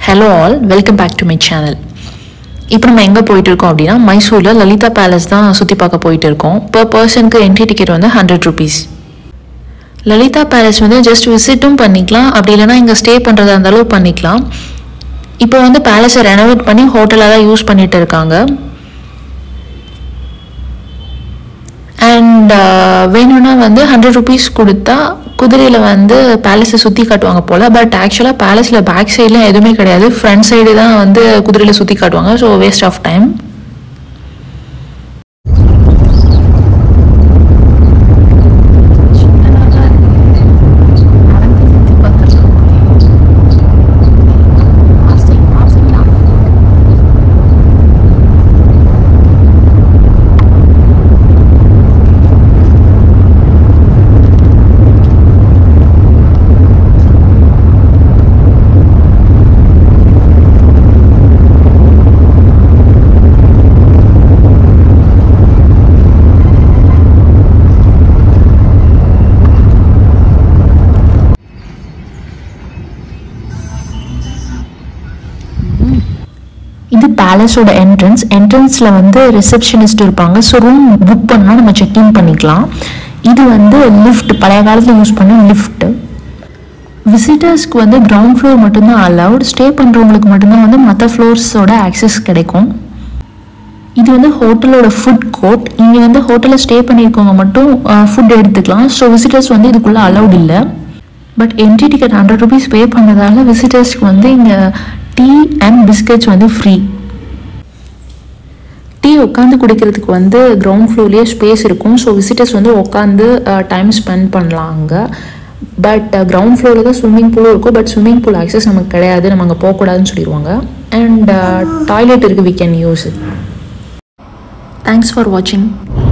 hello all welcome back to my channel இப்போ நம்ம எங்கே போயிட்டு இருக்கோம் அப்படின்னா மைசூரில் லலிதா பேலஸ் தான் சுற்றி பார்க்க போயிட்டு இருக்கோம் per பர்சனுக்கு என்ட்ரி டிக்கெட் வந்து ஹண்ட்ரட் ருபீஸ் லலிதா பேலஸ் வந்து ஜஸ்ட் விசிட்டும் பண்ணிக்கலாம் அப்படி இல்லைனா இங்கே ஸ்டே பண்ணுறதா இருந்தாலும் பண்ணிக்கலாம் இப்போ வந்து பேலஸை ரெனோவேட் பண்ணி ஹோட்டலாக தான் யூஸ் பண்ணிட்டு இருக்காங்க அண்ட் வேணும்னா வந்து ஹண்ட்ரட் ருபீஸ் கொடுத்தா குதிரையில் வந்து பேலஸை சுற்றி காட்டுவாங்க போல் பட் ஆக்சுவலாக பேலஸில் பேக் சைட்லாம் எதுவுமே கிடையாது ஃப்ரண்ட் சைடு தான் வந்து குதிரையில் சுற்றி காட்டுவாங்க ஸோ வேஸ்ட் ஆஃப் டைம் இது பேலஸோட என்ட்ரன்ஸ் என்ட்ரன்ஸில் வந்து ரிசப்ஷனிஸ்ட் இருப்பாங்க ஸோ ரூம் புக் பண்ணால் நம்ம செக்இன் பண்ணிக்கலாம் இது வந்து லிஃப்ட் பழைய காலத்தில் யூஸ் பண்ண லிஃப்ட் விசிட்டர்ஸ்க்கு வந்து கிரவுண்ட் ஃப்ளோர் மட்டும்தான் அலவுட் ஸ்டே பண்ணுறவங்களுக்கு மட்டும்தான் வந்து மற்ற ஃப்ளோர்ஸோட ஆக்சஸ் கிடைக்கும் இது வந்து ஹோட்டலோட ஃபுட் கோர்ட் இங்கே வந்து ஹோட்டலில் ஸ்டே பண்ணியிருக்கவங்க மட்டும் ஃபுட் எடுத்துக்கலாம் ஸோ விசிட்டர்ஸ் வந்து இதுக்குள்ளே அலவுட் இல்லை but entry ticket hundred rupees pay பண்ணதால விசிட்டர்ஸ்க்கு வந்து இங்கே டீ அண்ட் பிஸ்கட்ஸ் வந்து ஃப்ரீ டீ உட்காந்து குடிக்கிறதுக்கு வந்து கிரவுண்ட் ஃப்ளோர்லேயே ஸ்பேஸ் இருக்கும் ஸோ விசிட்டர்ஸ் வந்து உட்காந்து டைம் ஸ்பெண்ட் பண்ணலாம் அங்கே பட் கிரவுண்ட் ஃப்ளோரில் தான் ஸ்விம்மிங் பூலும் இருக்கும் பட் ஸ்விம்மிங் பூல் ஆக்சஸ் நமக்கு கிடையாது நம்ம அங்கே போகக்கூடாதுன்னு சொல்லிடுவாங்க அண்ட் டாய்லெட் இருக்குது we can use thanks for வாட்சிங்